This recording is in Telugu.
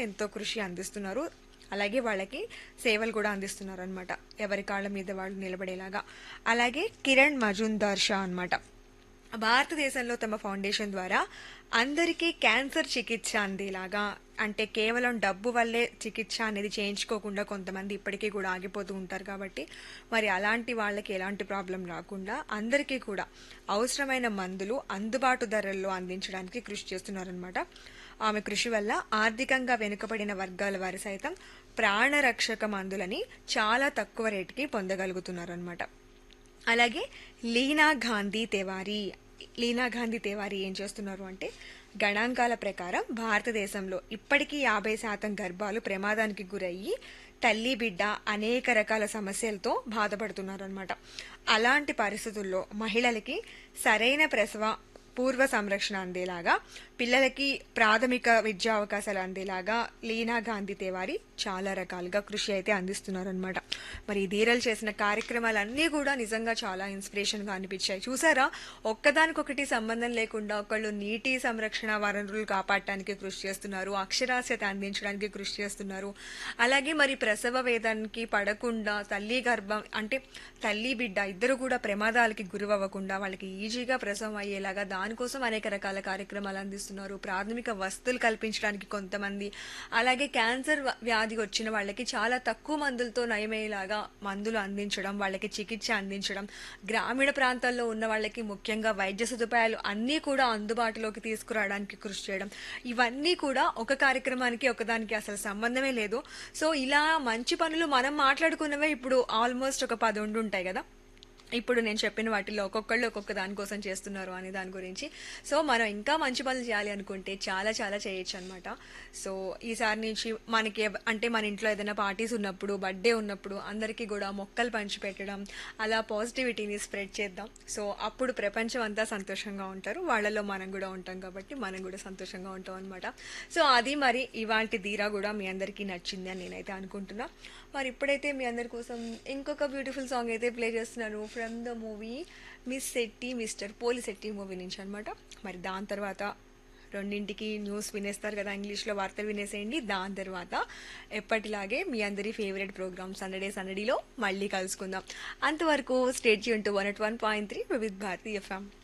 ఎంతో కృషి అందిస్తున్నారు అలాగే వాళ్ళకి సేవలు కూడా అందిస్తున్నారు అనమాట ఎవరి కాళ్ళ మీద వాళ్ళు నిలబడేలాగా అలాగే కిరణ్ మజుందార్ షా అనమాట భారతదేశంలో తమ ఫౌండేషన్ ద్వారా అందరికీ క్యాన్సర్ చికిత్స అందేలాగా అంటే కేవలం డబ్బు వల్లే చికిత్స అనేది చేయించుకోకుండా కొంతమంది ఇప్పటికీ కూడా ఆగిపోతూ ఉంటారు కాబట్టి మరి అలాంటి వాళ్ళకి ఎలాంటి ప్రాబ్లం రాకుండా అందరికీ కూడా అవసరమైన మందులు అందుబాటు ధరల్లో అందించడానికి కృషి చేస్తున్నారనమాట ఆమె కృషి వల్ల ఆర్థికంగా వెనుకబడిన వర్గాల వారు సైతం ప్రాణరక్షక మందులని చాలా తక్కువ రేటుకి పొందగలుగుతున్నారనమాట అలాగే లీనా గాంధీ తేవారీ లీనా గాంధీ తేవారీ ఏం చేస్తున్నారు అంటే గణాంకాల ప్రకారం భారతదేశంలో ఇప్పటికీ యాభై శాతం గర్భాలు ప్రమాదానికి గురయ్యి తల్లి బిడ్డ అనేక రకాల సమస్యలతో బాధపడుతున్నారనమాట అలాంటి పరిస్థితుల్లో మహిళలకి సరైన ప్రసవ పూర్వ సంరక్షణ అందేలాగా పిల్లలకి ప్రాథమిక విద్యా అవకాశాలు అందేలాగా లీనా గాంధీ తేవారి చాలా రకాలుగా కృషి అయితే అందిస్తున్నారనమాట మరి ఈ ధీరలు చేసిన కార్యక్రమాలన్నీ కూడా నిజంగా చాలా ఇన్స్పిరేషన్గా అనిపించాయి చూసారా ఒక్కదానికొకటి సంబంధం లేకుండా ఒకళ్ళు నీటి సంరక్షణ వనరులు కాపాడటానికి కృషి చేస్తున్నారు అక్షరాస్యత అందించడానికి కృషి చేస్తున్నారు అలాగే మరి ప్రసవ వేదానికి పడకుండా తల్లి గర్భం అంటే తల్లి బిడ్డ ఇద్దరు కూడా ప్రమాదాలకి గురవ్వకుండా వాళ్ళకి ఈజీగా ప్రసవం అయ్యేలాగా దానికోసం అనేక రకాల కార్యక్రమాలు అందిస్తున్నారు ప్రాథమిక వస్తువులు కల్పించడానికి కొంతమంది అలాగే క్యాన్సర్ వ- వ్యాధి వచ్చిన వాళ్ళకి చాలా తక్కువ మందులతో నయమయ్యేలాగా మందులు అందించడం వాళ్ళకి చికిత్స అందించడం గ్రామీణ ప్రాంతాల్లో ఉన్న వాళ్ళకి ముఖ్యంగా వైద్య సదుపాయాలు అన్నీ కూడా అందుబాటులోకి తీసుకురావడానికి కృషి చేయడం ఇవన్నీ కూడా ఒక కార్యక్రమానికి ఒకదానికి అసలు సంబంధమే లేదు సో ఇలా మంచి పనులు మనం మాట్లాడుకున్నవే ఇప్పుడు ఆల్మోస్ట్ ఒక పది ఉండి ఉంటాయి కదా ఇప్పుడు నేను చెప్పిన వాటిలో ఒక్కొక్కళ్ళు ఒక్కొక్క దానికోసం చేస్తున్నారు అనే దాని గురించి సో మనం ఇంకా మంచి పనులు చేయాలి అనుకుంటే చాలా చాలా చేయొచ్చు అనమాట సో ఈసారి నుంచి మనకి ఎవ- అంటే మన ఇంట్లో ఏదైనా పార్టీస్ ఉన్నప్పుడు బర్త్డే ఉన్నప్పుడు అందరికీ కూడా మొక్కలు పంచిపెట్టడం అలా పాజిటివిటీని స్ప్రెడ్ చేద్దాం సో అప్పుడు ప్రపంచం అంతా సంతోషంగా ఉంటారు వాళ్ళలో మనం కూడా ఉంటాం కాబట్టి మనం కూడా సంతోషంగా ఉంటాం అనమాట సో అది మరి ఇవాళ ధీరా కూడా మీ అందరికీ నచ్చింది అని నేనైతే అనుకుంటున్నా మరి ఇప్పుడైతే మీ అందరి కోసం ఇంకొక బ్యూటిఫుల్ సాంగ్ అయితే ప్లే చేస్తున్నాను from the movie Miss Shetty Mister Polishetty movie నుంచి అనమాట మరి దాని తర్వాత రెండింటికి న్యూస్ వినేస్తారు కదా ఇంగ్లీష్లో వార్తలు వినేసేయండి దాని తర్వాత ఎప్పటిలాగే మీ అందరి ఫేవరెట్ ప్రోగ్రామ్ సండడే సండడీలో మళ్ళీ కలుసుకుందాం అంతవరకు స్టేట్ యూన్ to one at one point three with Bharati FM